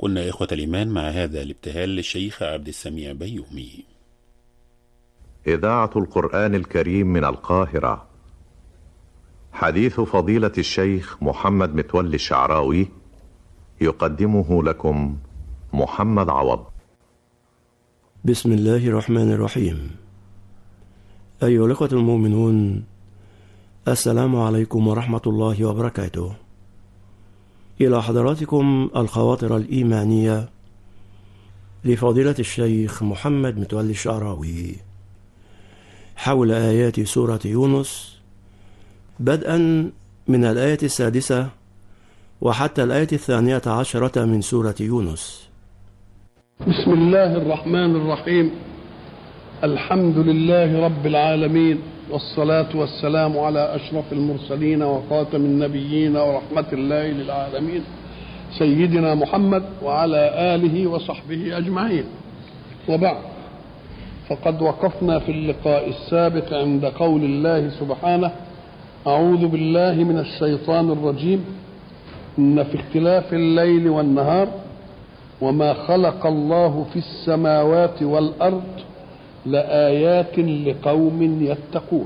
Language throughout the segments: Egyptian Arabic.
كنا إخوة الإيمان مع هذا الابتهال للشيخ عبد السميع بيومي إذاعة القرآن الكريم من القاهرة حديث فضيلة الشيخ محمد متولي الشعراوي يقدمه لكم محمد عوض بسم الله الرحمن الرحيم أيها الأخوة المؤمنون السلام عليكم ورحمة الله وبركاته إلى حضراتكم الخواطر الإيمانية لفضيلة الشيخ محمد متولي الشعراوي حول آيات سورة يونس بدءا من الآية السادسة وحتى الآية الثانية عشرة من سورة يونس بسم الله الرحمن الرحيم الحمد لله رب العالمين والصلاة والسلام على أشرف المرسلين وخاتم النبيين ورحمة الله للعالمين سيدنا محمد وعلى آله وصحبه أجمعين وبعد فقد وقفنا في اللقاء السابق عند قول الله سبحانه أعوذ بالله من الشيطان الرجيم إن في اختلاف الليل والنهار وما خلق الله في السماوات والأرض لآيات لقوم يتقون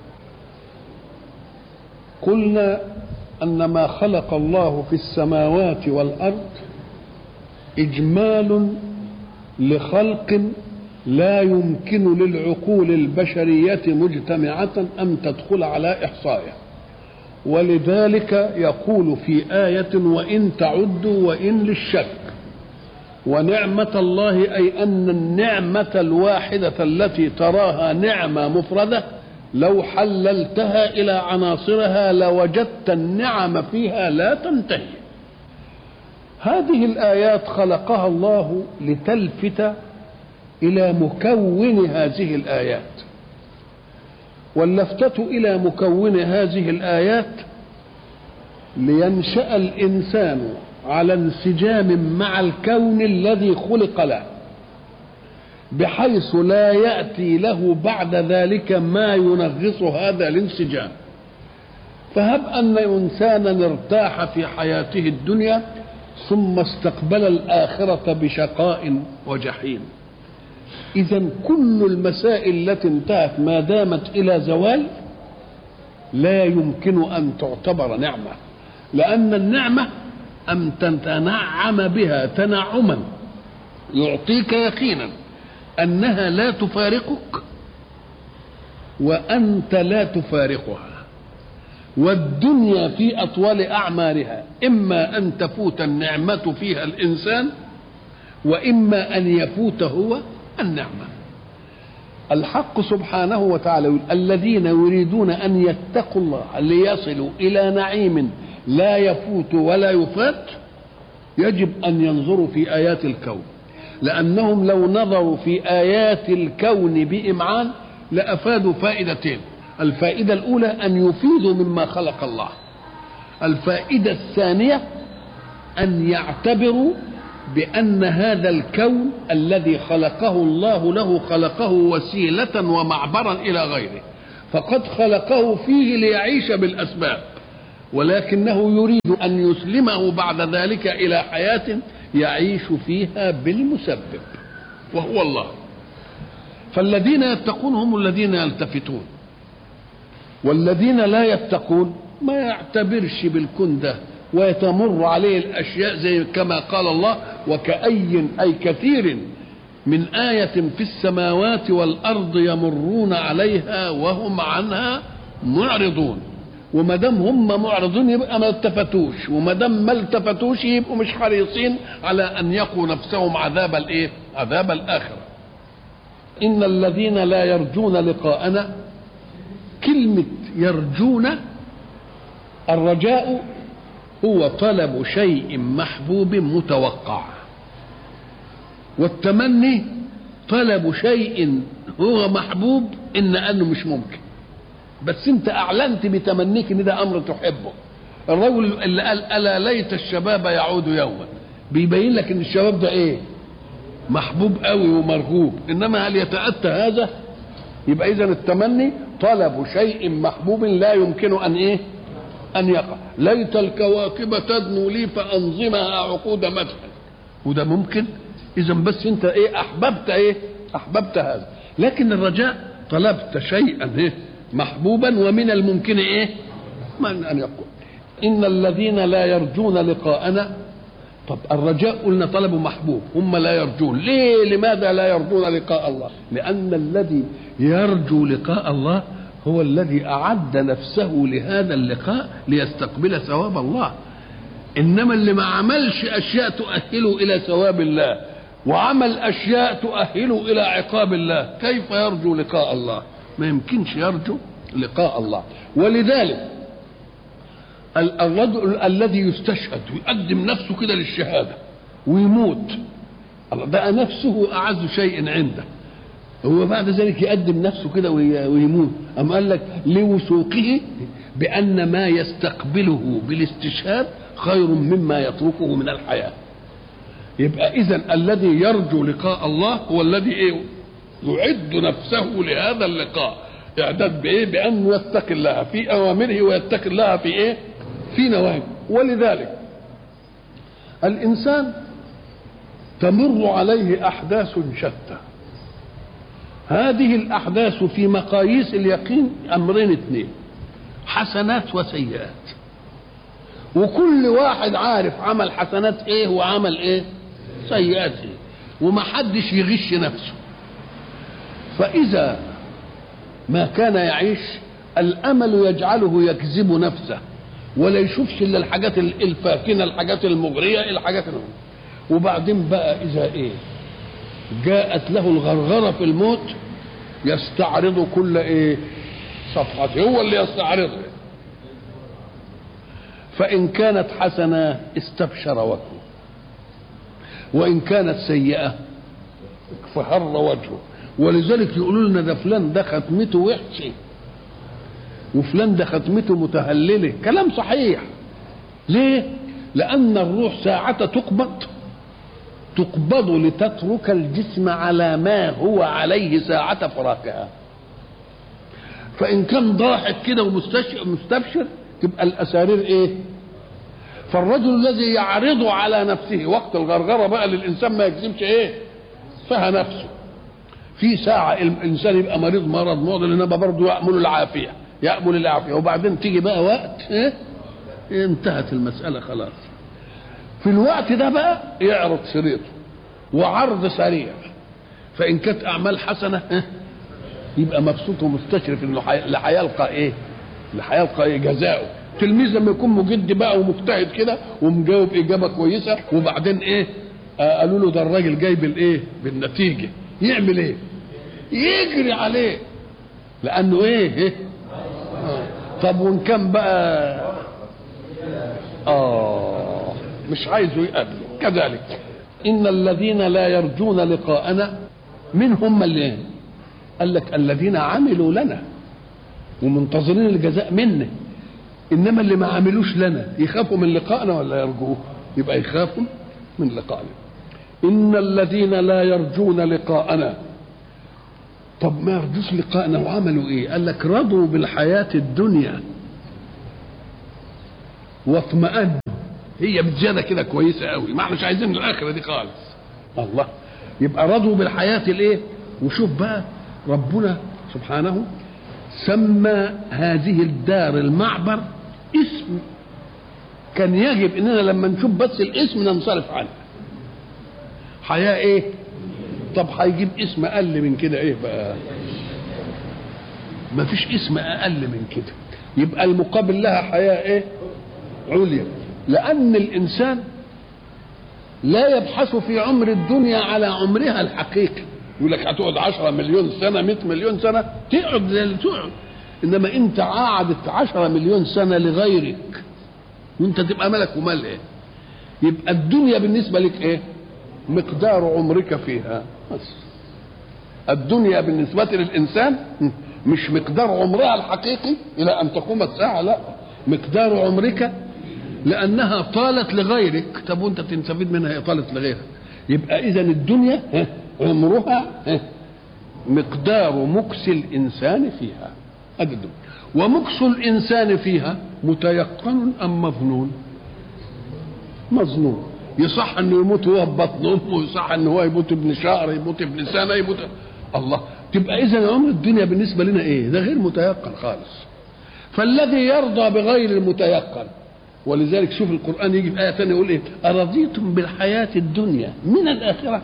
قلنا أن ما خلق الله في السماوات والأرض إجمال لخلق لا يمكن للعقول البشرية مجتمعة أن تدخل على إحصائه ولذلك يقول في آية وإن تعدوا وإن للشك ونعمة الله أي أن النعمة الواحدة التي تراها نعمة مفردة لو حللتها إلى عناصرها لوجدت النعم فيها لا تنتهي هذه الآيات خلقها الله لتلفت إلى مكون هذه الآيات واللفتة إلى مكون هذه الآيات لينشأ الإنسان على انسجام مع الكون الذي خلق له بحيث لا ياتي له بعد ذلك ما ينغص هذا الانسجام فهب ان انسانا ارتاح في حياته الدنيا ثم استقبل الاخره بشقاء وجحيم اذا كل المسائل التي انتهت ما دامت الى زوال لا يمكن ان تعتبر نعمه لان النعمه أن تتنعم بها تنعما يعطيك يقينا أنها لا تفارقك وأنت لا تفارقها والدنيا في أطول أعمارها إما أن تفوت النعمة فيها الإنسان وإما أن يفوت هو النعمة الحق سبحانه وتعالى يقول الذين يريدون أن يتقوا الله ليصلوا إلى نعيم لا يفوت ولا يفات يجب ان ينظروا في ايات الكون لانهم لو نظروا في ايات الكون بامعان لافادوا فائدتين الفائده الاولى ان يفيدوا مما خلق الله الفائده الثانيه ان يعتبروا بان هذا الكون الذي خلقه الله له خلقه وسيله ومعبرا الى غيره فقد خلقه فيه ليعيش بالاسباب ولكنه يريد ان يسلمه بعد ذلك الى حياه يعيش فيها بالمسبب وهو الله فالذين يتقون هم الذين يلتفتون والذين لا يتقون ما يعتبرش بالكون ده ويتمر عليه الاشياء زي كما قال الله وكأي اي كثير من آية في السماوات والأرض يمرون عليها وهم عنها معرضون وما دام هم معرضون يبقى ما التفتوش وما دام ما التفتوش يبقوا مش حريصين على ان يقوا نفسهم عذاب الايه؟ عذاب الاخره. ان الذين لا يرجون لقاءنا كلمه يرجون الرجاء هو طلب شيء محبوب متوقع والتمني طلب شيء هو محبوب ان انه مش ممكن بس انت اعلنت بتمنيك ان ده امر تحبه الرجل اللي قال الا ليت الشباب يعود يوما بيبين لك ان الشباب ده ايه محبوب قوي ومرغوب انما هل يتاتى هذا يبقى اذا التمني طلب شيء محبوب لا يمكن ان ايه ان يقع ليت الكواكب تدنو لي فانظمها عقود مدح وده ممكن اذا بس انت ايه احببت ايه احببت هذا لكن الرجاء طلبت شيئا ايه محبوبا ومن الممكن ايه من ان يقول ان الذين لا يرجون لقاءنا طب الرجاء قلنا طلب محبوب هم لا يرجون ليه لماذا لا يرجون لقاء الله لان الذي يرجو لقاء الله هو الذي اعد نفسه لهذا اللقاء ليستقبل ثواب الله انما اللي ما عملش اشياء تؤهله الى ثواب الله وعمل اشياء تؤهله الى عقاب الله كيف يرجو لقاء الله ما يمكنش يرجو لقاء الله ولذلك الرجل الذي يستشهد ويقدم نفسه كده للشهاده ويموت بقى نفسه اعز شيء عنده هو بعد ذلك يقدم نفسه كده ويموت أم قال لك لوثوقه بأن ما يستقبله بالاستشهاد خير مما يتركه من الحياة يبقى إذا الذي يرجو لقاء الله هو الذي إيه يعد نفسه لهذا اللقاء إعداد بإيه بأنه يتقي الله في أوامره ويتقي الله في إيه في نواهيه ولذلك الإنسان تمر عليه أحداث شتى هذه الأحداث في مقاييس اليقين أمرين اثنين حسنات وسيئات وكل واحد عارف عمل حسنات ايه وعمل ايه سيئات ايه ومحدش يغش نفسه فإذا ما كان يعيش الأمل يجعله يكذب نفسه ولا يشوفش إلا الحاجات الفاكنة الحاجات المغرية الحاجات المغرية. وبعدين بقى إذا إيه جاءت له الغرغرة في الموت يستعرض كل إيه صفحته هو اللي يستعرضها فإن كانت حسنة استبشر وجهه وإن كانت سيئة فهر وجهه ولذلك يقولوا لنا ده فلان ده ختمته وحشه وفلان ده ختمته متهلله كلام صحيح ليه لأن الروح ساعة تقبض تقبض لتترك الجسم على ما هو عليه ساعة فراقها فإن كان ضاحك كده ومستبشر تبقى الأسارير إيه؟ فالرجل الذي يعرض على نفسه وقت الغرغرة بقى للإنسان ما يكذبش إيه؟ فيها نفسه في ساعة الإنسان يبقى مريض مرض معضل إنما برضه يأمل العافية يأمل العافية وبعدين تيجي بقى وقت إيه؟ انتهت المسألة خلاص في الوقت ده بقى يعرض شريطه وعرض سريع فإن كانت أعمال حسنة إيه؟ يبقى مبسوط ومستشرف انه اللي هيلقى ايه؟ اللي هيلقى ايه جزاؤه تلميذ لما يكون مجد بقى ومجتهد كده ومجاوب اجابه كويسه وبعدين ايه؟ آه قالوا له ده الراجل جاي بالايه؟ بالنتيجه يعمل ايه؟ يجري عليه لانه ايه؟ إيه؟ آه. طب وان كان بقى اه مش عايزه يقابله كذلك ان الذين لا يرجون لقاءنا من هم اللي قال لك الذين عملوا لنا ومنتظرين الجزاء منا انما اللي ما عملوش لنا يخافوا من لقائنا ولا يرجوه يبقى يخافوا من لقائنا ان الذين لا يرجون لقاءنا طب ما يرجوش لقائنا وعملوا ايه قال لك رضوا بالحياة الدنيا واطمأنوا هي بزيادة كده كويسة قوي ما احناش عايزين الآخرة دي خالص الله يبقى رضوا بالحياة الايه وشوف بقى ربنا سبحانه سمى هذه الدار المعبر اسم كان يجب اننا لما نشوف بس الاسم ننصرف عنه حياة ايه طب هيجيب اسم اقل من كده ايه بقى ما فيش اسم اقل من كده يبقى المقابل لها حياة ايه عليا لان الانسان لا يبحث في عمر الدنيا على عمرها الحقيقي يقول لك هتقعد 10 مليون سنه 100 مليون سنه تقعد زي اللي تقعد انما انت قعدت 10 مليون سنه لغيرك وانت تبقى ملك ومال ايه يبقى الدنيا بالنسبه لك ايه مقدار عمرك فيها بس الدنيا بالنسبة للإنسان مش مقدار عمرها الحقيقي إلى أن تقوم الساعة لا مقدار عمرك لأنها طالت لغيرك طب وأنت تستفيد منها هي طالت لغيرك يبقى إذا الدنيا عمرها مقدار مكس الإنسان فيها هذا الدنيا ومكس الإنسان فيها متيقن أم مظنون مظنون يصح انه يموت وهو في بطن امه يصح انه هو يموت ابن شهر يموت ابن سنه يموت الله تبقى اذا عمر الدنيا بالنسبه لنا ايه ده غير متيقن خالص فالذي يرضى بغير المتيقن ولذلك شوف القران يجي في ايه ثانيه يقول ايه ارضيتم بالحياه الدنيا من الاخره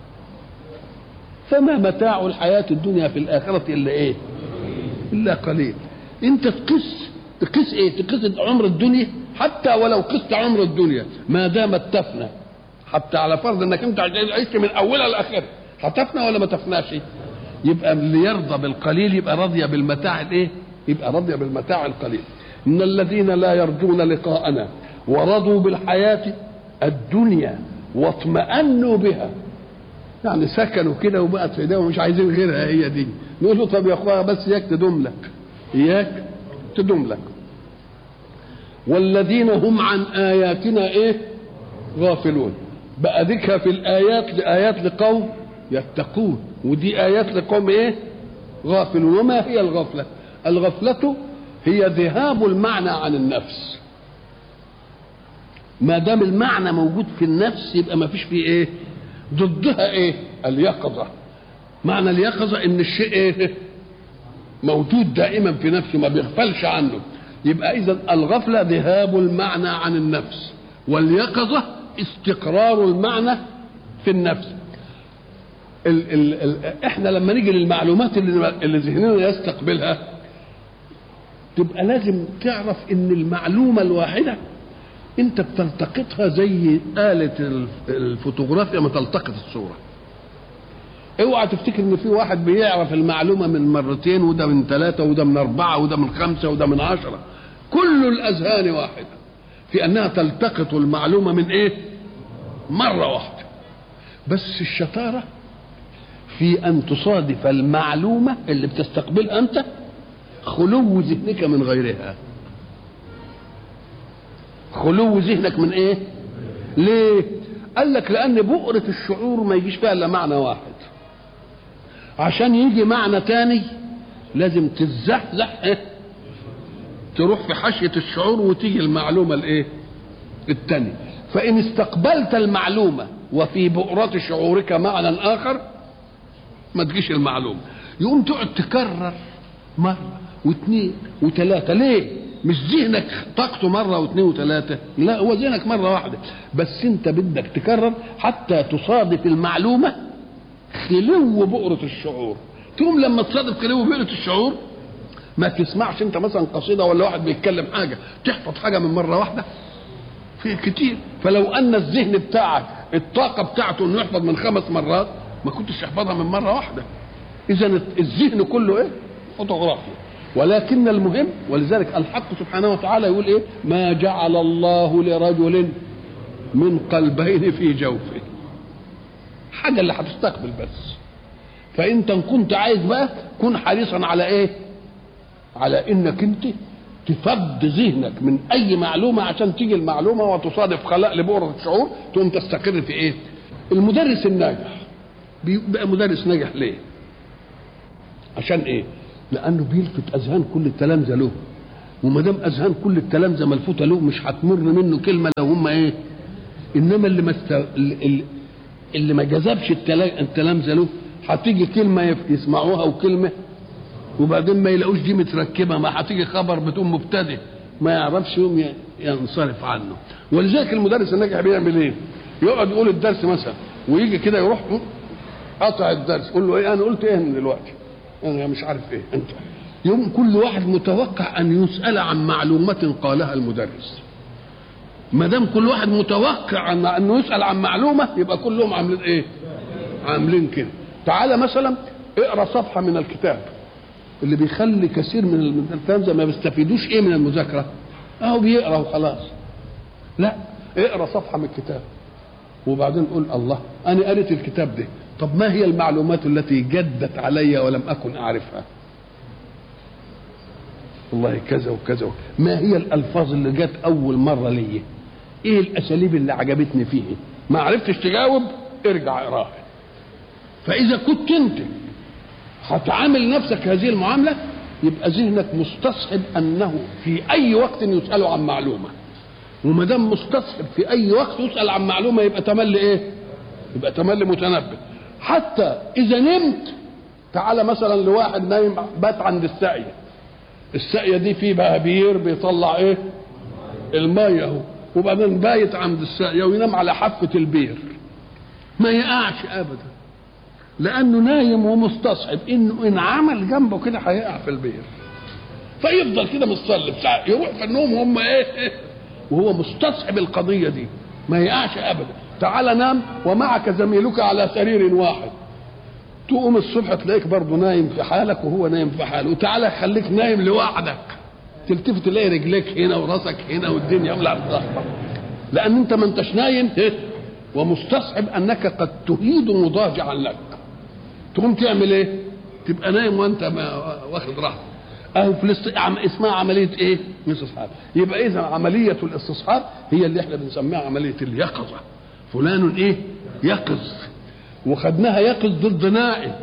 فما متاع الحياه الدنيا في الاخره الا ايه الا قليل انت تقيس تقيس ايه تقيس عمر الدنيا حتى ولو قست عمر الدنيا ما دامت تفنى حتى على فرض انك انت عشت من اولها لاخرها هتفنى ولا ما تفناش يبقى اللي يرضى بالقليل يبقى راضيه بالمتاع الايه يبقى راضيه بالمتاع القليل ان الذين لا يرجون لقاءنا ورضوا بالحياه الدنيا واطمأنوا بها يعني سكنوا كده وبقت في ايديهم مش عايزين غيرها هي دي نقول له طب يا اخويا بس اياك تدوم لك اياك تدوم لك والذين هم عن اياتنا ايه غافلون بقى ذكر في الايات لايات لقوم يتقون ودي ايات لقوم ايه غافلون وما هي الغفله الغفله هي ذهاب المعنى عن النفس ما دام المعنى موجود في النفس يبقى ما فيش فيه ايه ضدها ايه اليقظه معنى اليقظه ان الشيء ايه موجود دائما في نفسه ما بيغفلش عنه يبقى اذا الغفله ذهاب المعنى عن النفس واليقظه استقرار المعنى في النفس ال ال ال احنا لما نيجي للمعلومات اللي, اللي ذهننا يستقبلها تبقى لازم تعرف ان المعلومه الواحده انت بتلتقطها زي آلة الفوتوغرافيا ما تلتقط الصورة اوعى تفتكر ان في واحد بيعرف المعلومة من مرتين وده من ثلاثة وده من أربعة وده من خمسة وده من عشرة كل الأذهان واحدة في أنها تلتقط المعلومة من إيه؟ مرة واحدة بس الشطارة في أن تصادف المعلومة اللي بتستقبلها أنت خلو ذهنك من غيرها خلو ذهنك من ايه ليه قال لك لان بؤرة الشعور ما يجيش فيها الا معنى واحد عشان يجي معنى تاني لازم تتزحزح ايه تروح في حاشية الشعور وتيجي المعلومة الايه التانية فإن استقبلت المعلومة وفي بؤرة شعورك معنى آخر ما تجيش المعلومة يقوم تقعد تكرر مرة واثنين وثلاثة ليه؟ مش ذهنك طاقته مره واثنين وثلاثه لا هو ذهنك مره واحده بس انت بدك تكرر حتى تصادف المعلومه خلو بؤره الشعور تقوم لما تصادف خلو بؤره الشعور ما تسمعش انت مثلا قصيده ولا واحد بيتكلم حاجه تحفظ حاجه من مره واحده في كتير فلو ان الذهن بتاعك الطاقه بتاعته انه يحفظ من خمس مرات ما كنتش تحفظها من مره واحده اذا الذهن كله ايه فوتوغرافيا ولكن المهم ولذلك الحق سبحانه وتعالى يقول ايه ما جعل الله لرجل من قلبين في جوفه حاجة اللي هتستقبل بس فانت ان كنت عايز بقى كن حريصا على ايه على انك انت تفض ذهنك من اي معلومة عشان تيجي المعلومة وتصادف خلاء لبؤرة الشعور تقوم تستقر في ايه المدرس الناجح بيبقى مدرس ناجح ليه عشان ايه لانه بيلفت اذهان كل التلامذه له وما دام اذهان كل التلامذه ملفوته له مش هتمر منه كلمه لو هم ايه انما اللي ما است... اللي, اللي ما جذبش التلامذه له هتيجي كلمه يسمعوها وكلمه وبعدين ما يلاقوش دي متركبه ما هتيجي خبر بتقوم مبتدئ ما يعرفش يوم ينصرف عنه ولذلك المدرس الناجح بيعمل ايه؟ يقعد يقول الدرس مثلا ويجي كده يروح قطع الدرس يقول له ايه انا قلت ايه من دلوقتي؟ انا مش عارف ايه انت يوم كل واحد متوقع ان يسال عن معلومه قالها المدرس ما دام كل واحد متوقع أن انه يسال عن معلومه يبقى كلهم عاملين ايه عاملين كده تعالى مثلا اقرا صفحه من الكتاب اللي بيخلي كثير من التلامذه ما بيستفيدوش ايه من المذاكره اهو بيقرا وخلاص لا اقرا صفحه من الكتاب وبعدين قول الله انا قريت الكتاب ده طب ما هي المعلومات التي جدت علي ولم اكن اعرفها والله كذا وكذا ما هي الالفاظ اللي جت اول مره لي ايه الاساليب اللي عجبتني فيه ما عرفتش تجاوب ارجع اقراها فاذا كنت انت هتعامل نفسك هذه المعامله يبقى ذهنك مستصحب انه في اي وقت يسالوا عن معلومه وما دام مستصحب في اي وقت يسال عن معلومه يبقى تملي ايه يبقى تملي متنبه حتى اذا نمت تعالى مثلا لواحد نايم بات عند الساقيه الساقيه دي في بهبير بيطلع ايه الميه اهو وبعدين بايت عند الساقيه وينام على حافه البير ما يقعش ابدا لانه نايم ومستصحب انه ان عمل جنبه كده هيقع في البير فيفضل كده متصلب ساعه يروح في النوم هم ايه وهو مستصحب القضيه دي ما يقعش ابدا تعال نام ومعك زميلك على سرير واحد تقوم الصبح تلاقيك برضه نايم في حالك وهو نايم في حاله وتعالى خليك نايم لوحدك تلتفت تلاقي رجليك هنا وراسك هنا والدنيا ولا بتحصل لان انت ما انتش نايم إيه؟ ومستصحب انك قد تهيد مضاجعا لك تقوم تعمل ايه تبقى نايم وانت ما واخد راحتك اهو في الاست... عم... اسمها عمليه ايه؟ استصحاب يبقى اذا عمليه الاستصحاب هي اللي احنا بنسميها عمليه اليقظه فلان ايه؟ يقظ وخدناها يقظ ضد نائم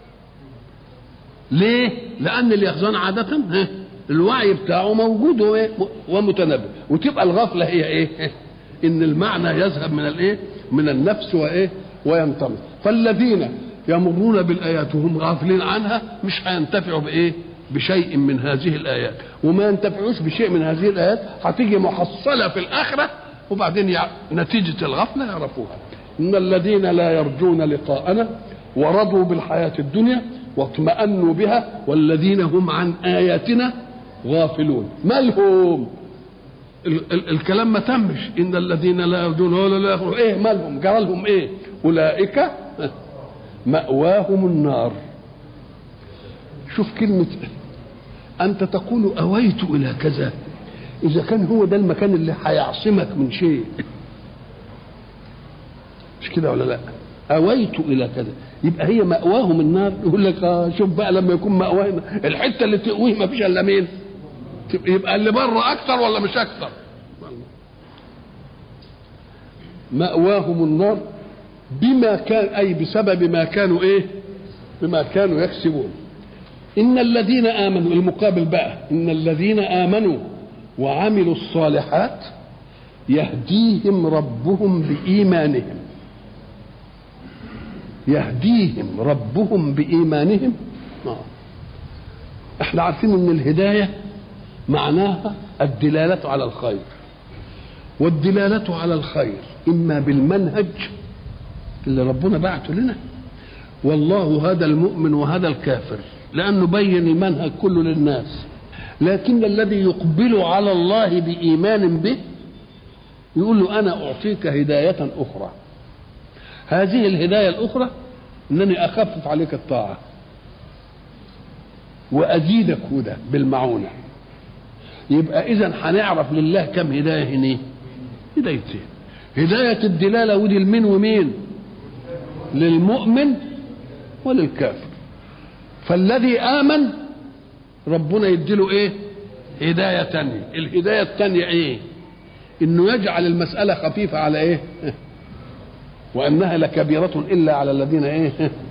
ليه؟ لان اليقظان عاده ها الوعي بتاعه موجود وإيه؟ ومتنبه وتبقى الغفله هي ايه؟ ان المعنى يذهب من الايه؟ من النفس وايه؟ وينطمس فالذين يمرون بالايات وهم غافلين عنها مش هينتفعوا بايه؟ بشيء من هذه الايات وما ينتفعوش بشيء من هذه الايات هتيجي محصله في الاخره وبعدين يع... نتيجه الغفله يعرفوها ان الذين لا يرجون لقاءنا ورضوا بالحياه الدنيا واطمأنوا بها والذين هم عن اياتنا غافلون مالهم ال- ال- الكلام ما تمش ان الذين لا يرجون ولا لا يخرجون ايه مالهم جرى لهم ايه اولئك مأواهم النار شوف كلمة أنت تقول أويت إلى كذا إذا كان هو ده المكان اللي هيعصمك من شيء مش كده ولا لا أويت إلى كذا يبقى هي مأواهم النار يقول لك آه شوف بقى لما يكون مأواهم الحتة اللي تقويه ما فيش إلا مين يبقى اللي بره أكثر ولا مش أكثر مأواهم النار بما كان أي بسبب ما كانوا إيه بما كانوا يكسبون إن الذين آمنوا المقابل بقى إن الذين آمنوا وعملوا الصالحات يهديهم ربهم بإيمانهم يهديهم ربهم بإيمانهم آه. احنا عارفين ان الهداية معناها الدلالة على الخير والدلالة على الخير إما بالمنهج اللي ربنا بعته لنا والله هذا المؤمن وهذا الكافر لأنه بين المنهج كله للناس لكن الذي يقبل على الله بإيمان به يقول له أنا أعطيك هداية أخرى هذه الهداية الأخرى أنني أخفف عليك الطاعة وأزيدك هدى بالمعونة يبقى إذا هنعرف لله كم هداية هنا هدايتين هداية الدلالة ودي لمين ومين للمؤمن وللكافر فالذي آمن ربنا يديله ايه هداية تانية الهداية التانية ايه انه يجعل المسألة خفيفة على ايه وانها لكبيرة الا على الذين ايه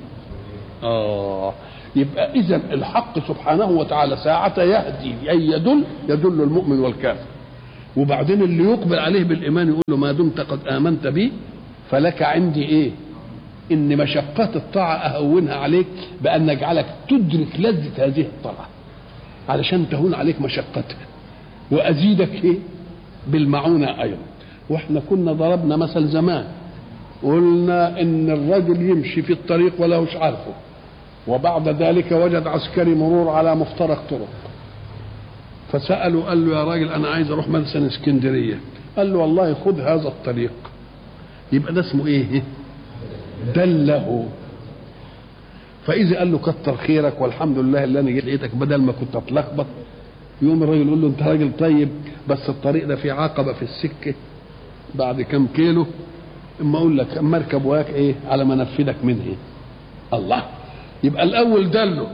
اه يبقى اذا الحق سبحانه وتعالى ساعة يهدي اي يدل يدل المؤمن والكافر وبعدين اللي يقبل عليه بالايمان يقول له ما دمت قد امنت بي فلك عندي ايه ان مشقات الطاعه اهونها عليك بان نجعلك تدرك لذه هذه الطاعه علشان تهون عليك مشقتها وازيدك ايه بالمعونه ايضا واحنا كنا ضربنا مثل زمان قلنا ان الرجل يمشي في الطريق ولا مش عارفه وبعد ذلك وجد عسكري مرور على مفترق طرق فسأله قال له يا راجل أنا عايز أروح مثلا اسكندرية قال له والله خذ هذا الطريق يبقى ده اسمه إيه؟ دله فإذا قال له كتر خيرك والحمد لله اللي أنا جيت لقيتك بدل ما كنت أتلخبط يوم الراجل يقول له أنت راجل طيب بس الطريق ده في عقبة في السكة بعد كم كيلو اما اقول لك اما اركب وياك ايه على ما انفذك منه إيه؟ الله يبقى الاول دله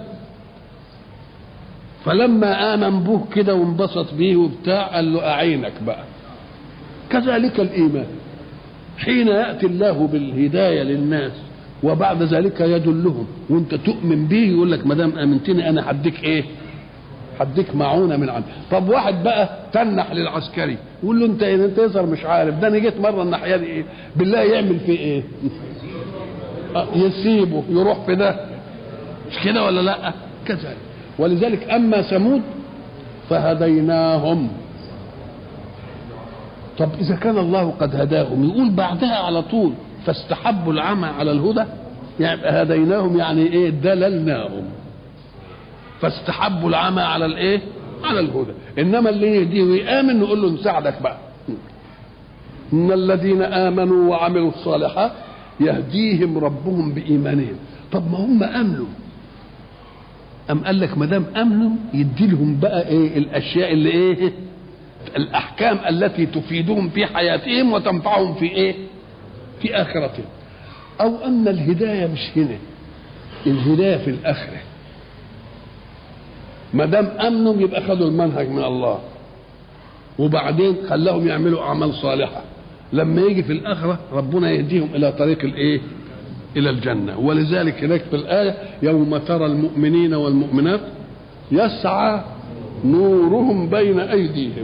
فلما امن به كده وانبسط بيه وبتاع قال له اعينك بقى كذلك الايمان حين ياتي الله بالهدايه للناس وبعد ذلك يدلهم وانت تؤمن به يقول لك ما دام امنتني انا هديك ايه هديك معونه من عندي طب واحد بقى تنح للعسكري يقول له انت إيه؟ انت يظهر مش عارف ده انا جيت مره الناحيه دي ايه بالله يعمل فيه ايه آه، يسيبه يروح في ده مش كده ولا لا كذلك ولذلك اما ثمود فهديناهم طب اذا كان الله قد هداهم يقول بعدها على طول فاستحبوا العمى على الهدى يعني هديناهم يعني ايه دللناهم فاستحبوا العمى على الايه على الهدى انما اللي يهديه ويامن نقول له نساعدك بقى ان الذين امنوا وعملوا الصالحات يهديهم ربهم بايمانهم طب ما هم امنوا ام قال لك ما دام امنوا يدي لهم بقى ايه الاشياء اللي ايه الاحكام التي تفيدهم في حياتهم وتنفعهم في ايه في اخرتهم او ان الهدايه مش هنا الهدايه في الاخره ما دام امنوا يبقى خدوا المنهج من الله وبعدين خلاهم يعملوا اعمال صالحه لما يجي في الاخره ربنا يهديهم الى طريق الايه الى الجنه ولذلك هناك في الايه يوم ترى المؤمنين والمؤمنات يسعى نورهم بين ايديهم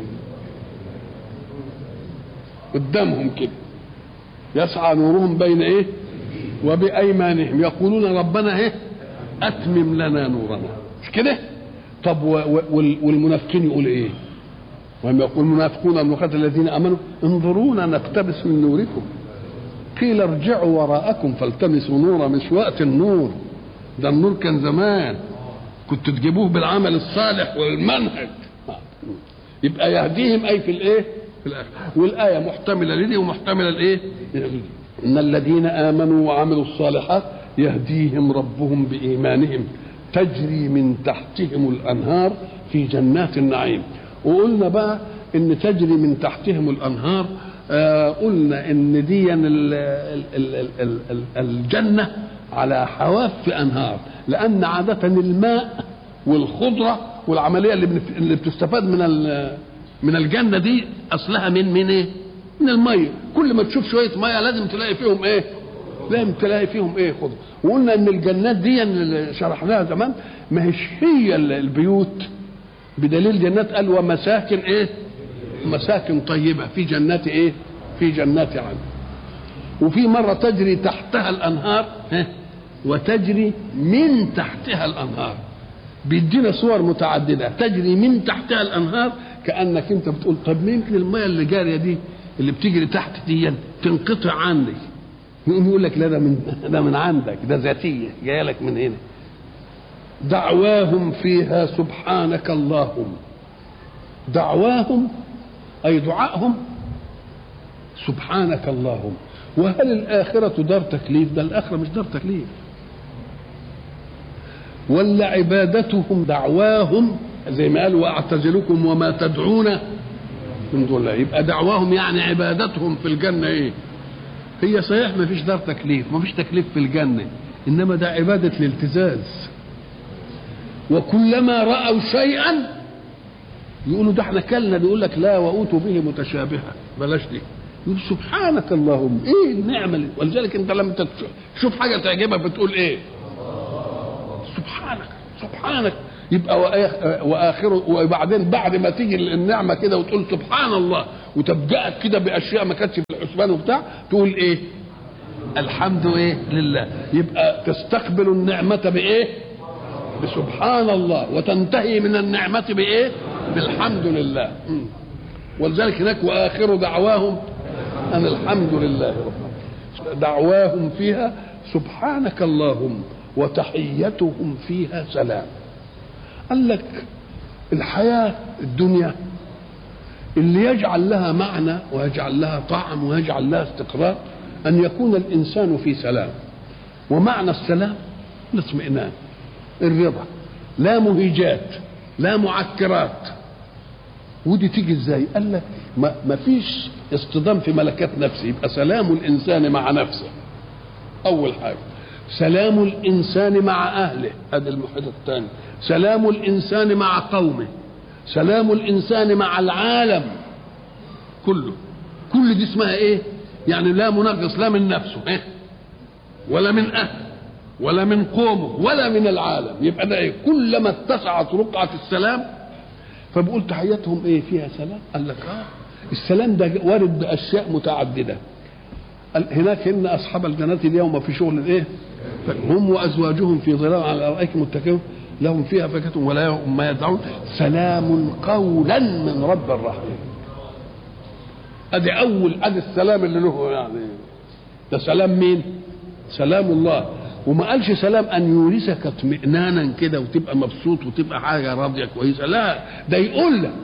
قدامهم كده يسعى نورهم بين ايه وبايمانهم يقولون ربنا ايه اتمم لنا نورنا مش كده طب و- و- وال- والمنافقين يقول ايه وهم يقول المنافقون المخاطب الذين امنوا انظرونا نقتبس من نوركم قيل ارجعوا وراءكم فالتمسوا نورا مش وقت النور ده النور كان زمان كنت تجيبوه بالعمل الصالح والمنهج يبقى يهديهم اي في الايه في الاخره والايه محتمله لدي ومحتمله لايه ان الذين امنوا وعملوا الصالحات يهديهم ربهم بايمانهم تجري من تحتهم الانهار في جنات النعيم وقلنا بقى ان تجري من تحتهم الانهار آه قلنا ان دي ال ال ال ال ال ال الجنه على حواف انهار لان عاده الماء والخضره والعمليه اللي بنف- اللي بتستفاد من ال- من الجنه دي اصلها من من ايه؟ من الميه كل ما تشوف شويه ميه لازم تلاقي فيهم ايه؟ لازم تلاقي فيهم ايه خضره وقلنا ان الجنات دي اللي شرحناها زمان ما هيش هي ال- البيوت بدليل جنات قال ومساكن ايه؟ مساكن طيبه في جنات ايه؟ في جنات عدن وفي مرة تجري تحتها الأنهار ها، وتجري من تحتها الأنهار بيدينا صور متعددة تجري من تحتها الأنهار كأنك أنت بتقول طب ما يمكن المية اللي جارية دي اللي بتجري تحت دي تنقطع عني يقوم يقول لك لا ده من ده من عندك ده ذاتية جاية لك من هنا دعواهم فيها سبحانك اللهم دعواهم أي دعائهم سبحانك اللهم وهل الآخرة دار تكليف ده الآخرة مش دار تكليف ولا عبادتهم دعواهم زي ما قال واعتزلكم وما تدعون من دون الله يبقى دعواهم يعني عبادتهم في الجنة ايه هي صحيح ما فيش دار تكليف ما فيش تكليف في الجنة انما ده عبادة الالتزاز وكلما رأوا شيئا يقولوا ده احنا كلنا يقول لك لا وأوتوا به متشابها بلاش دي يقول سبحانك اللهم ايه النعمة اللي ولذلك انت لما تشوف- تشوف حاجة تعجبك بتقول ايه سبحانك سبحانك يبقى وآخ- واخره وبعدين بعد ما تيجي النعمه كده وتقول سبحان الله وتبدأك كده باشياء ما كانتش في الحسبان وبتاع تقول ايه الحمد ايه لله يبقى تستقبل النعمه بايه بسبحان الله وتنتهي من النعمه بايه بالحمد لله مم. ولذلك هناك واخر دعواهم ان الحمد لله رب العالمين. دعواهم فيها سبحانك اللهم وتحيتهم فيها سلام قال لك الحياة الدنيا اللي يجعل لها معنى ويجعل لها طعم ويجعل لها استقرار أن يكون الإنسان في سلام ومعنى السلام الاطمئنان الرضا لا مهيجات لا معكرات ودي تيجي ازاي قال لك ما ما فيش اصطدام في ملكات نفسه يبقى سلام الانسان مع نفسه اول حاجه سلام الانسان مع اهله هذا المحيط الثاني سلام الانسان مع قومه سلام الانسان مع العالم كله كل دي اسمها ايه يعني لا منغص لا من نفسه إيه؟ ولا من اهله ولا من قومه ولا من العالم يبقى ده ايه كلما اتسعت رقعه السلام فبقول تحياتهم ايه فيها سلام قال لك اه السلام ده وارد باشياء متعدده قال هناك ان اصحاب الجنه اليوم في شغل الايه هم وازواجهم في ظلال على الارائك متكئون لهم فيها فاكهه ولا هم ما يدعون سلام قولا من رب الرحيم ادي اول ادي السلام اللي له يعني ده سلام مين سلام الله وما قالش سلام ان يورثك اطمئنانا كده وتبقى مبسوط وتبقى حاجه راضيه كويسه لا ده يقول لك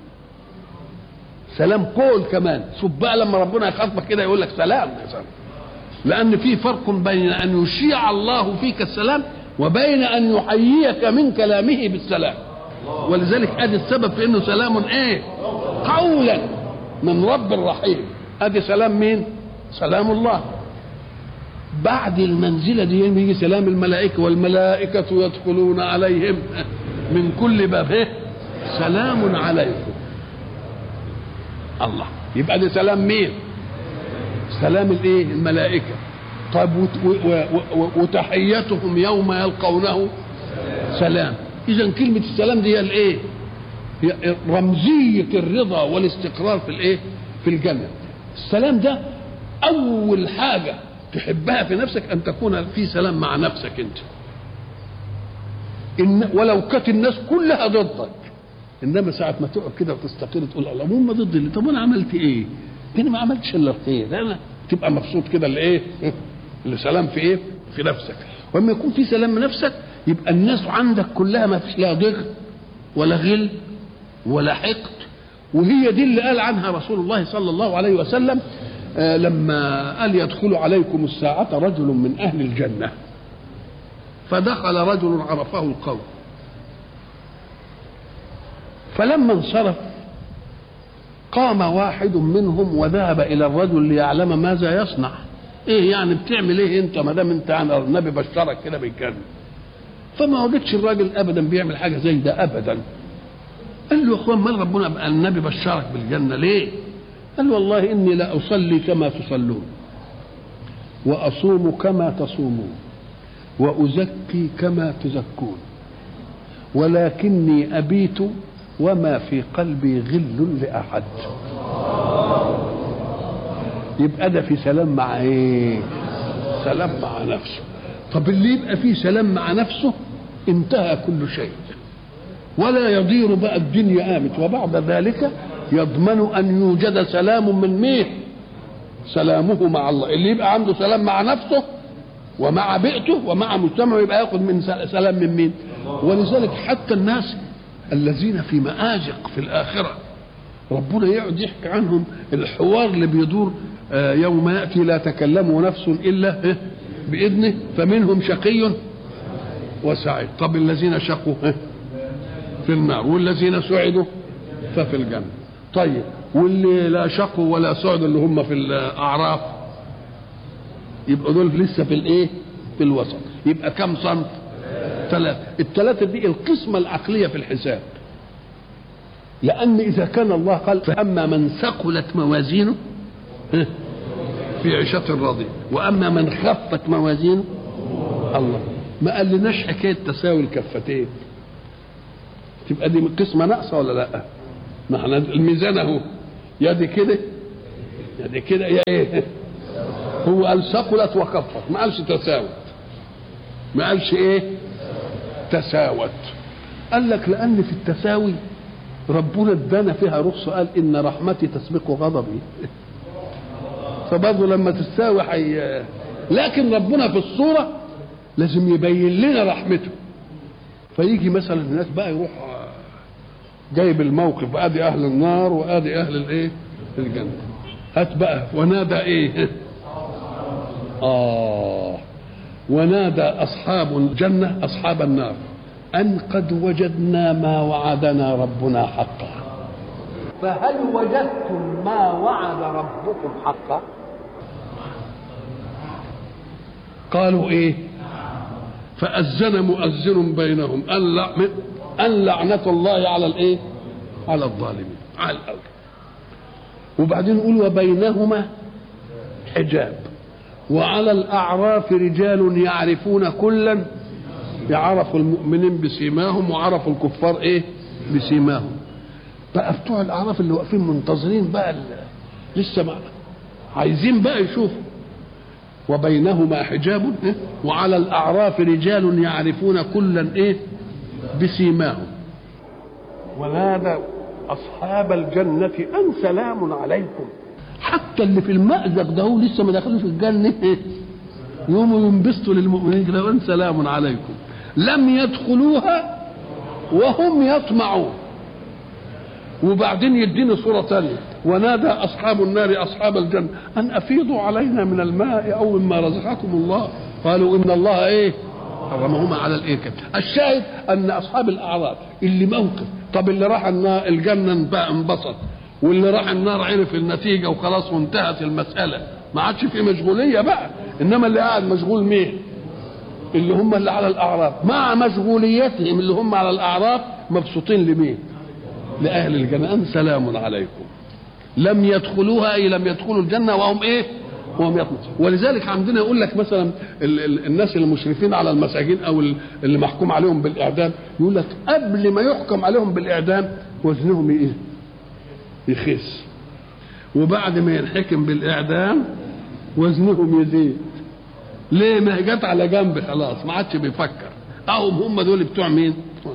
سلام قول كمان شوف بقى لما ربنا يخاطبك كده يقول لك سلام يا سلام لان في فرق بين ان يشيع الله فيك السلام وبين ان يحييك من كلامه بالسلام ولذلك ادي السبب في انه سلام ايه قولا من رب الرحيم ادي سلام مين سلام الله بعد المنزله دي يجي سلام الملائكه والملائكه يدخلون عليهم من كل باب إيه؟ سلام عليكم الله يبقى ده سلام مين سلام الايه الملائكه طيب وتحيتهم يوم يلقونه سلام اذا كلمه السلام دي هي الايه هي رمزيه الرضا والاستقرار في الايه في الجنه السلام ده اول حاجه تحبها في نفسك ان تكون في سلام مع نفسك انت إن ولو كانت الناس كلها ضدك انما ساعه ما تقعد كده وتستقر تقول الله هم ضدي طب انا عملت ايه؟ انا ما عملتش الا الخير انا تبقى مبسوط كده لايه؟ لسلام في ايه؟ في نفسك ولما يكون في سلام من نفسك يبقى الناس عندك كلها ما فيش لا ضغط ولا غل ولا حقد وهي دي اللي قال عنها رسول الله صلى الله عليه وسلم آه لما قال يدخل عليكم الساعة رجل من أهل الجنة فدخل رجل عرفه القوم فلما انصرف قام واحد منهم وذهب الى الرجل ليعلم ماذا يصنع ايه يعني بتعمل ايه انت ما دام انت عن النبي بشرك كده بالجنه فما وجدش الراجل ابدا بيعمل حاجه زي ده ابدا قال له يا اخوان مال ربنا النبي بشرك بالجنه ليه قال والله اني لا اصلي كما تصلون واصوم كما تصومون وازكي كما تزكون ولكني ابيت وما في قلبي غل لاحد يبقى ده في سلام مع ايه سلام مع نفسه طب اللي يبقى فيه سلام مع نفسه انتهى كل شيء ولا يضير بقى الدنيا قامت وبعد ذلك يضمن ان يوجد سلام من مين سلامه مع الله اللي يبقى عنده سلام مع نفسه ومع بيئته ومع مجتمعه يبقى ياخذ من سلام من مين ولذلك حتى الناس الذين في مآزق في الآخرة ربنا يقعد يحكي عنهم الحوار اللي بيدور يوم يأتي لا تكلم نفس إلا بإذنه فمنهم شقي وسعيد طب الذين شقوا في النار والذين سعدوا ففي الجنة طيب واللي لا شقوا ولا سعدوا اللي هم في الأعراف يبقى دول لسه في الايه في الوسط يبقى كم صنف ثلاثة الثلاثة دي القسمة العقلية في الحساب لأن إذا كان الله قال فأما من ثقلت موازينه في عيشة راضية وأما من خفت موازينه الله ما قال لناش حكاية تساوي الكفتين تبقى دي قسمة ناقصة ولا لا؟ ما احنا الميزان اهو يدي كده يدي كده يا ايه؟ هو قال ثقلت وخفت ما قالش تساوت ما قالش ايه؟ تساوت قال لك لان في التساوي ربنا ادانا فيها رخصه قال ان رحمتي تسبق غضبي فبرضه لما تستاوي حي... لكن ربنا في الصوره لازم يبين لنا رحمته فيجي مثلا الناس بقى يروح جايب الموقف ادي اهل النار وادي اهل الايه الجنه هات بقى ونادى ايه اه ونادى اصحاب الجنه اصحاب النار ان قد وجدنا ما وعدنا ربنا حقا فهل وجدتم ما وعد ربكم حقا قالوا ايه فأذن مؤذن بينهم أن أن لعنة الله على الإيه؟ على الظالمين على الأول وبعدين يقول وبينهما حجاب وعلى الأعراف رجال يعرفون كلا يعرفوا المؤمنين بسيماهم وعرفوا الكفار إيه؟ بسيماهم بقى بتوع الاعراف اللي واقفين منتظرين بقى ال- لسه ما عايزين بقى يشوفوا وبينهما حجاب إيه؟ وعلى الاعراف رجال يعرفون كلا ايه بسيماهم ونادى اصحاب الجنه ان سلام عليكم حتى اللي في المأزق ده هو لسه ما دخلوش الجنه إيه؟ يقوموا ينبسطوا للمؤمنين كده ان سلام عليكم لم يدخلوها وهم يطمعون وبعدين يديني صورة تانية ونادى أصحاب النار أصحاب الجنة أن أفيضوا علينا من الماء أو مما رزقكم الله قالوا إن الله إيه حرمهما على الإيه كده الشاهد أن أصحاب الأعراف اللي موقف طب اللي راح النار الجنة بقى انبسط واللي راح النار عرف النتيجة وخلاص وانتهت المسألة ما عادش في مشغولية بقى إنما اللي قاعد مشغول مين اللي هم اللي على الأعراف مع مشغوليتهم اللي هم على الأعراف مبسوطين لمين لأهل الجنة أن سلام عليكم لم يدخلوها أي لم يدخلوا الجنة وهم إيه وهم يطمعون ولذلك عندنا يقول لك مثلا ال ال الناس المشرفين على المساجين أو ال- اللي محكوم عليهم بالإعدام يقول لك قبل ما يحكم عليهم بالإعدام وزنهم إيه يخس وبعد ما ينحكم بالإعدام وزنهم يزيد ليه ما هي جت على جنب خلاص ما عادش بيفكر اهم هم دول بتوع مين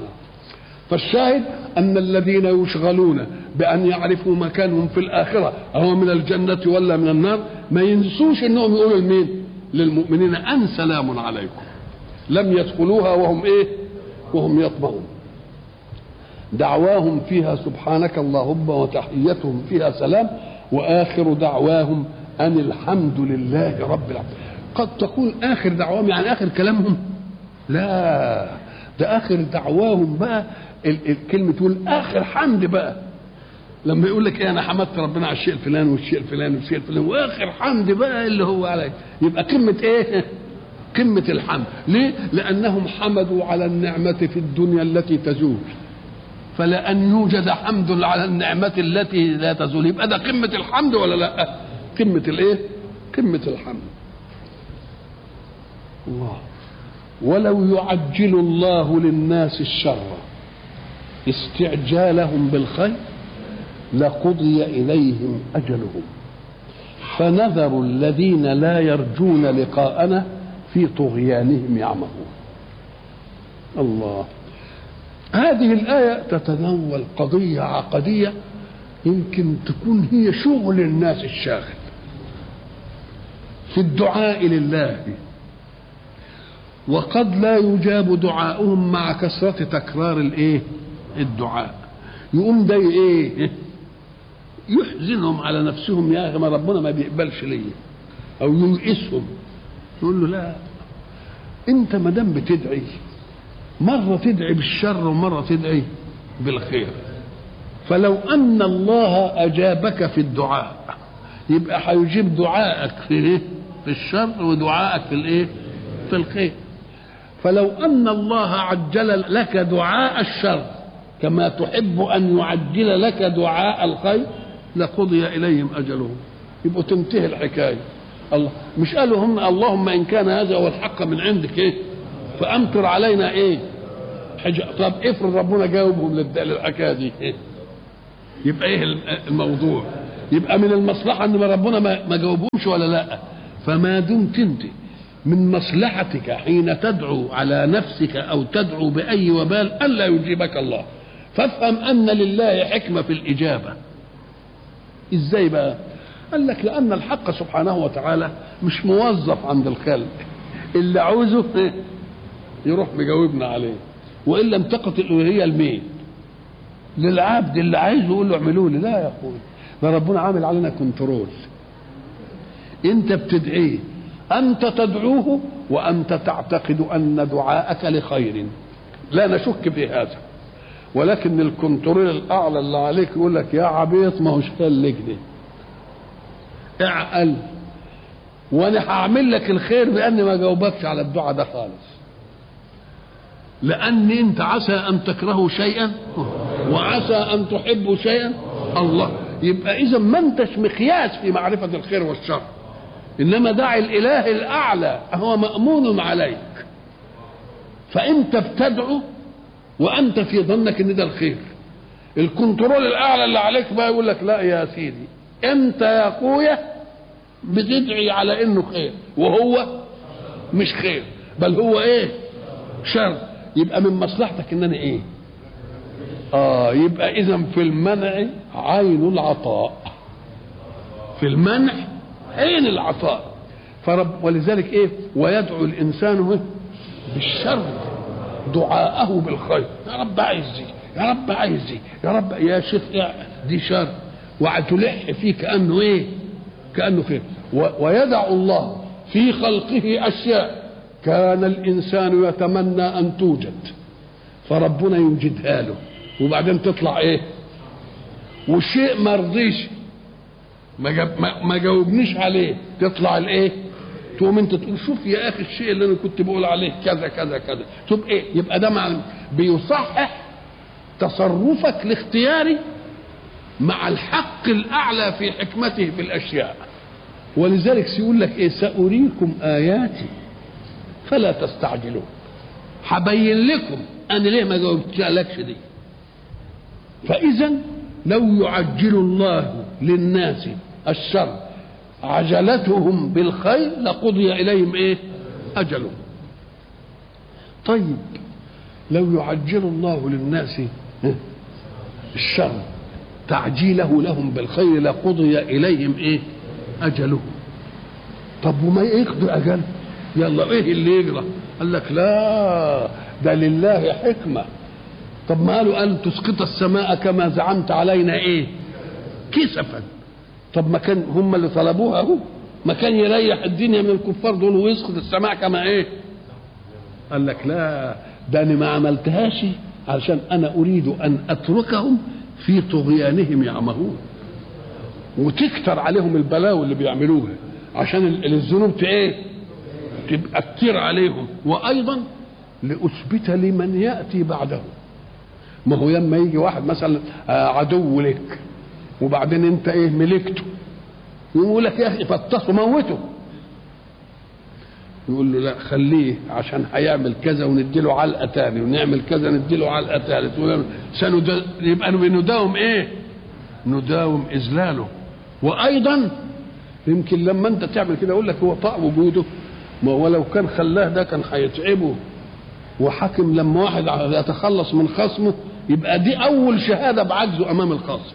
فالشاهد ان الذين يشغلون بان يعرفوا مكانهم في الاخره اهو من الجنه ولا من النار ما ينسوش انهم يقولوا لمين للمؤمنين ان سلام عليكم لم يدخلوها وهم ايه وهم يطمعون دعواهم فيها سبحانك اللهم وتحيتهم فيها سلام واخر دعواهم ان الحمد لله رب العالمين قد تكون اخر دعواهم يعني اخر كلامهم لا ده اخر دعواهم بقى ال- الكلمه تقول اخر حمد بقى لما يقول لك ايه انا حمدت ربنا على الشيء الفلاني والشيء الفلاني والشيء الفلاني واخر حمد بقى اللي هو عليك يبقى قمه ايه قمه الحمد ليه لانهم حمدوا على النعمه في الدنيا التي تزول فلأن يوجد حمد على النعمة التي لا تزول يبقى ده قمة الحمد ولا لا قمة الايه قمة الحمد الله ولو يعجل الله للناس الشر استعجالهم بالخير لقضي إليهم أجلهم فنذر الذين لا يرجون لقاءنا في طغيانهم يعمهون الله هذه الآية تتناول قضية عقدية يمكن تكون هي شغل الناس الشاغل في الدعاء لله وقد لا يجاب دعاؤهم مع كثرة تكرار الايه الدعاء يقوم ده ايه يحزنهم على نفسهم يا اخي ما ربنا ما بيقبلش ليا او ييئسهم يقول له لا انت ما دام بتدعي مرة تدعي بالشر ومرة تدعي بالخير فلو أن الله أجابك في الدعاء يبقى هيجيب دعائك في إيه؟ في الشر ودعائك في الإيه؟ في الخير فلو أن الله عجل لك دعاء الشر كما تحب أن يعجل لك دعاء الخير لقضي إليهم أجلهم يبقوا تنتهي الحكاية الله مش قالوا هم اللهم إن كان هذا هو الحق من عندك إيه فأمطر علينا إيه حاجة طب افرض ربنا جاوبهم للد- للحكايه دي إيه؟ يبقى ايه الموضوع يبقى من المصلحه ان ربنا ما ما جاوبهمش ولا لا فما دمت انت من مصلحتك حين تدعو على نفسك او تدعو باي وبال الا يجيبك الله فافهم ان لله حكمه في الاجابه ازاي بقى قال لك لان الحق سبحانه وتعالى مش موظف عند الخلق اللي عاوزه إيه؟ يروح مجاوبنا عليه والا انتقت الالوهيه لمين؟ للعبد اللي عايزه يقول له اعملوا لي لا يا اخوي ده ربنا عامل علينا كنترول انت بتدعيه انت تدعوه وانت تعتقد ان دعاءك لخير لا نشك في هذا ولكن الكنترول الاعلى اللي عليك يقول لك يا عبيط ما هوش قال لك دي اعقل وانا هعمل لك الخير باني ما جاوبكش على الدعاء ده خالص لأن أنت عسى أن تكرهوا شيئا وعسى أن تحبوا شيئا الله يبقى إذا ما أنتش مقياس في معرفة الخير والشر إنما دع الإله الأعلى هو مأمون عليك فأنت بتدعو وأنت في ظنك إن ده الخير الكنترول الاعلى اللي عليك بقى يقول لك لا يا سيدي انت يا اخويا بتدعي على انه خير وهو مش خير بل هو ايه شر يبقى من مصلحتك ان انا ايه اه يبقى اذا في المنع عين العطاء في المنع عين العطاء فرب ولذلك ايه ويدعو الانسان بالشر دعاءه بالخير يا رب عايز دي يا رب عايز دي يا رب يا شيخ يا دي شر وتلح فيه كانه ايه كانه خير ويدع الله في خلقه اشياء كان الانسان يتمنى ان توجد فربنا يوجدها له وبعدين تطلع ايه والشيء ما رضيش ما, جاب ما, ما جاوبنيش عليه تطلع الايه تقوم انت تقول شوف يا اخي الشيء اللي انا كنت بقول عليه كذا كذا كذا تبقى ايه يبقى ده مع بيصحح تصرفك الاختياري مع الحق الاعلى في حكمته في الاشياء ولذلك سيقول لك ايه ساريكم اياتي فلا تستعجلون هبين لكم انا ليه ما جاوبتلكش دي فاذا لو يعجل الله للناس الشر عجلتهم بالخير لقضي اليهم ايه اجلهم طيب لو يعجل الله للناس الشر تعجيله لهم بالخير لقضي اليهم ايه اجلهم طب وما يقضي اجل يلا ايه اللي يجرى قال لك لا ده لله حكمه طب ما قالوا قال تسقط السماء كما زعمت علينا ايه كسفا طب ما كان هم اللي طلبوها اهو ما كان يريح الدنيا من الكفار دول ويسقط السماء كما ايه قال لك لا ده انا ما عملتهاش علشان انا اريد ان اتركهم في طغيانهم يعمهون وتكتر عليهم البلاوي اللي بيعملوها عشان الذنوب ايه تبقى كتير عليهم وايضا لاثبت لمن ياتي بعده ما هو لما يجي واحد مثلا عدو لك وبعدين انت ايه ملكته يقول لك يا اخي فطسه موته يقول له لا خليه عشان هيعمل كذا ونديله علقه تاني ونعمل كذا نديله علقه ثالث سند... يبقى بنداوم ايه؟ نداوم اذلاله وايضا يمكن لما انت تعمل كده يقول لك هو طاع وجوده ما هو لو كان خلاه ده كان هيتعبه وحاكم لما واحد يتخلص من خصمه يبقى دي اول شهاده بعجزه امام الخصم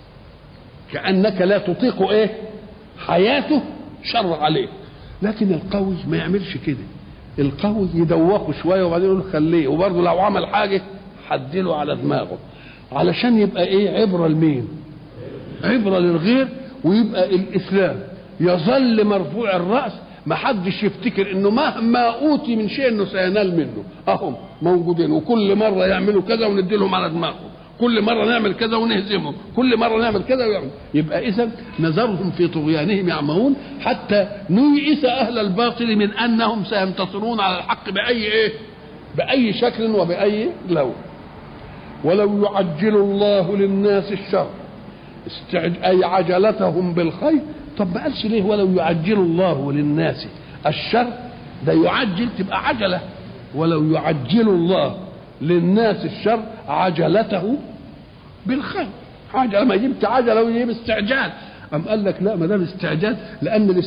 كانك لا تطيق ايه حياته شر عليه لكن القوي ما يعملش كده القوي يدوخه شويه وبعدين يقول خليه وبرضه لو عمل حاجه حدله على دماغه علشان يبقى ايه عبره لمين عبره للغير ويبقى الاسلام يظل مرفوع الراس ما حدش يفتكر انه مهما اوتي من شيء انه سينال منه اهم موجودين وكل مره يعملوا كذا وندي لهم على دماغهم كل مره نعمل كذا ونهزمهم كل مره نعمل كذا ويعمل. يبقى اذا نذرهم في طغيانهم يعمهون حتى نيئس اهل الباطل من انهم سينتصرون على الحق باي ايه باي شكل وباي لون ولو يعجل الله للناس الشر استعج... اي عجلتهم بالخير طب ما قالش ليه ولو يعجل الله للناس الشر ده يعجل تبقى عجله ولو يعجل الله للناس الشر عجلته بالخير عجله ما جبت عجله ويجيب استعجال أم قال لك لا ما دام استعجال لأن